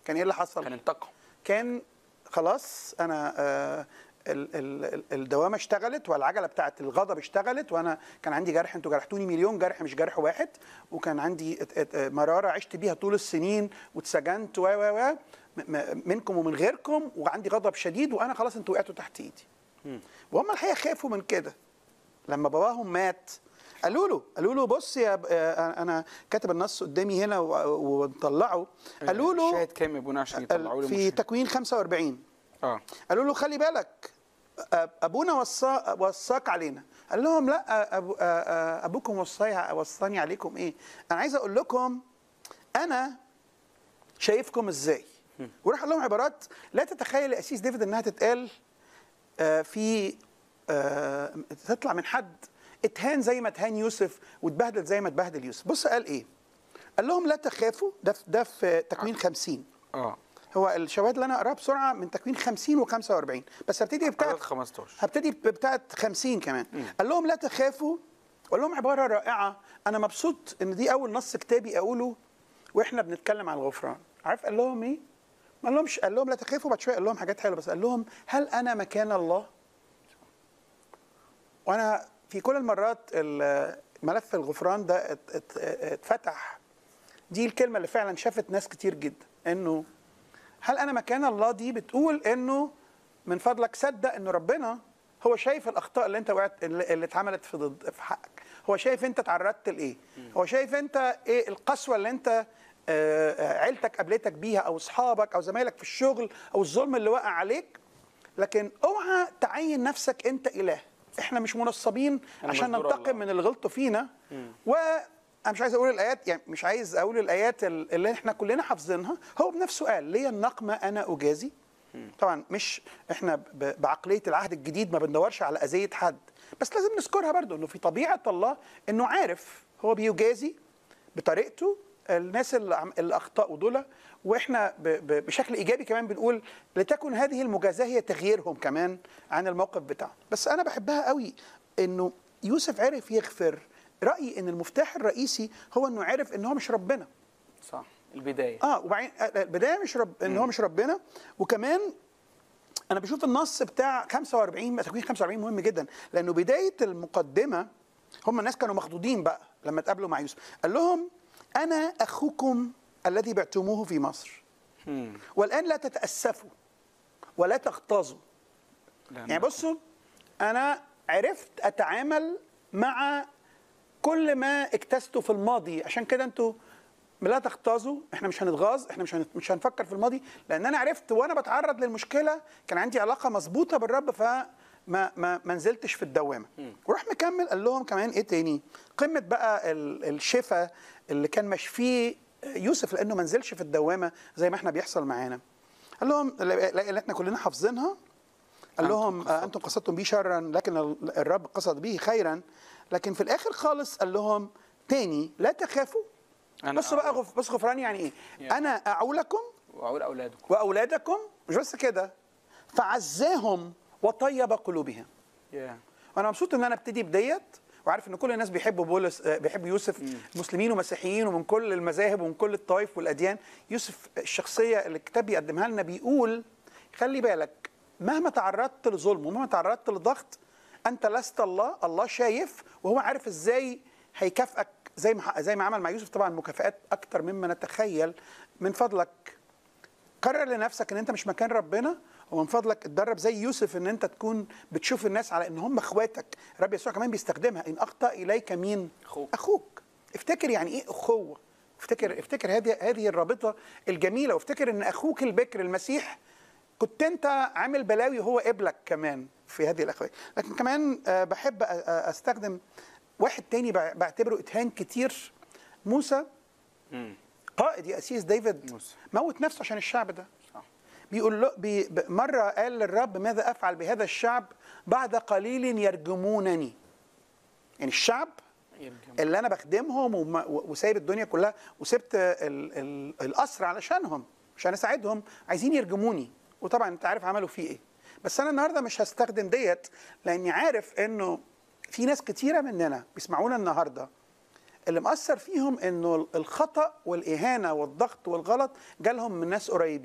كان ايه اللي حصل كان انتقم كان خلاص انا آه ال- ال- ال- الدوامه اشتغلت والعجله بتاعت الغضب اشتغلت وانا كان عندي جرح انتوا جرحتوني مليون جرح مش جرح واحد وكان عندي ات- ات- مراره عشت بيها طول السنين واتسجنت و و و م- م- منكم ومن غيركم وعندي غضب شديد وانا خلاص انتوا وقعتوا تحت ايدي وهم الحقيقه خافوا من كده لما باباهم مات قالوا له قالوا له بص يا ب- آه، انا كاتب النص قدامي هنا و- ومطلعه قالوا له شاهد كام يا ابونا عشان يطلعوا لي في مشهد. تكوين 45 اه قالوا له خلي بالك أب- ابونا وصى وصاك علينا قال لهم لا أبو أ- أ- ابوكم وصاي وصاني عليكم ايه انا عايز اقول لكم انا شايفكم ازاي وراح قال لهم عبارات لا تتخيل يا اسيس ديفيد انها تتقال آه، في آه، تطلع من حد اتهان زي ما اتهان يوسف واتبهدل زي ما اتبهدل يوسف بص قال ايه قال لهم لا تخافوا ده في ده في تكوين 50 اه هو الشواهد اللي انا اقراها بسرعه من تكوين 50 و45 بس هبتدي بتاعت عدد 15 هبتدي بتاعت 50 كمان قال لهم لا تخافوا وقال لهم عباره رائعه انا مبسوط ان دي اول نص كتابي اقوله واحنا بنتكلم عن الغفران عارف قال لهم ايه ما قال لهمش قال لهم لا تخافوا بعد شويه قال لهم حاجات حلوه بس قال لهم هل انا مكان الله وانا في كل المرات ال- ملف الغفران ده ات- ات- اتفتح دي الكلمه اللي فعلا شافت ناس كتير جدا انه هل انا مكان الله دي بتقول انه من فضلك صدق انه ربنا هو شايف الاخطاء اللي انت وقعت اللي اللي اتعملت في ضد في حقك هو شايف انت تعرضت لايه هو شايف انت ايه القسوه اللي انت آه، آه، عيلتك قابلتك بيها او اصحابك او زمايلك في الشغل او الظلم اللي وقع عليك لكن اوعى تعين نفسك انت اله احنا مش منصبين أنا عشان مجبور ننتقم الله. من اللي غلطوا فينا و انا مش عايز اقول الايات يعني مش عايز اقول الايات ال- اللي احنا كلنا حافظينها هو بنفسه قال لي النقمه انا اجازي طبعا مش احنا ب- بعقليه العهد الجديد ما بندورش على اذيه حد بس لازم نذكرها برضو انه في طبيعه الله انه عارف هو بيجازي بطريقته الناس اللي عم- اللي اخطاوا دول واحنا ب- ب- بشكل ايجابي كمان بنقول لتكن هذه المجازاه هي تغييرهم كمان عن الموقف بتاعهم بس انا بحبها قوي انه يوسف عرف يغفر رايي ان المفتاح الرئيسي هو انه عرف ان هو مش ربنا صح البدايه اه وبعدين آه، البدايه مش رب ان هو مش ربنا وكمان انا بشوف النص بتاع 45 تكوين 45 مهم جدا لانه بدايه المقدمه هم الناس كانوا مخضوضين بقى لما اتقابلوا مع يوسف قال لهم انا اخوكم الذي بعتموه في مصر مم. والان لا تتاسفوا ولا تغتاظوا لأن- يعني بصوا انا عرفت اتعامل مع كل ما اكتسته في الماضي عشان كده انتوا لا تغتاظوا احنا مش هنتغاظ احنا مش هن- مش هنفكر في الماضي لان انا عرفت وانا بتعرض للمشكله كان عندي علاقه مظبوطه بالرب فما ما ما نزلتش في الدوامه وراح مكمل قال لهم كمان ايه تاني قمه بقى ال- الشفا اللي كان مشفيه يوسف لانه ما نزلش في الدوامه زي ما احنا بيحصل معانا قال لهم اللي احنا كلنا حافظينها قال أنتم لهم قصدتم. آه، انتم قصدتم به شرا لكن ال- الرب قصد به خيرا لكن في الاخر خالص قال لهم تاني لا تخافوا أنا بصوا بقى أعول- غف... بص غفران يعني ايه يعني. انا اعولكم واقول اولادكم واولادكم مش بس كده فعزاهم وطيب قلوبهم يا وانا مبسوط ان انا ابتدي بديت وعارف ان كل الناس بيحبوا بولس آه، بيحبوا يوسف مسلمين ومسيحيين ومن كل المذاهب ومن كل الطائف والاديان يوسف الشخصيه اللي الكتاب بيقدمها لنا بيقول خلي بالك مهما تعرضت لظلم ومهما تعرضت لضغط انت لست الله الله شايف وهو عارف ازاي هيكافئك زي ما زي ما عمل مع يوسف طبعا مكافآت اكتر مما نتخيل من فضلك قرر لنفسك ان انت مش مكان ربنا ومن فضلك اتدرب زي يوسف ان انت تكون بتشوف الناس على ان هم اخواتك الرب يسوع كمان بيستخدمها ان اخطا اليك مين أخوك. اخوك افتكر يعني ايه اخوه افتكر افتكر هذه هذه الرابطه الجميله وافتكر ان اخوك البكر المسيح كنت انت عامل بلاوي وهو قبلك كمان في هذه الاخوات لكن كمان آه، بحب أ- أ- استخدم واحد تاني بع- بعتبره اتهان كتير موسى مم. قائد ياسيس ديفيد موسى. موت نفسه عشان الشعب ده صح بيقول له بي ب- مرة قال للرب ماذا أفعل بهذا الشعب بعد قليل يرجمونني يعني الشعب يرجم. اللي أنا بخدمهم وما- و- وسايب الدنيا كلها وسبت ال ال القصر علشانهم عشان أساعدهم عايزين يرجموني وطبعا أنت عارف عملوا فيه إيه بس أنا النهاردة مش هستخدم ديت لأني عارف إنه في ناس كتيرة مننا بيسمعونا النهارده اللي مأثر فيهم انه الخطأ والإهانة والضغط والغلط جالهم من ناس قريبين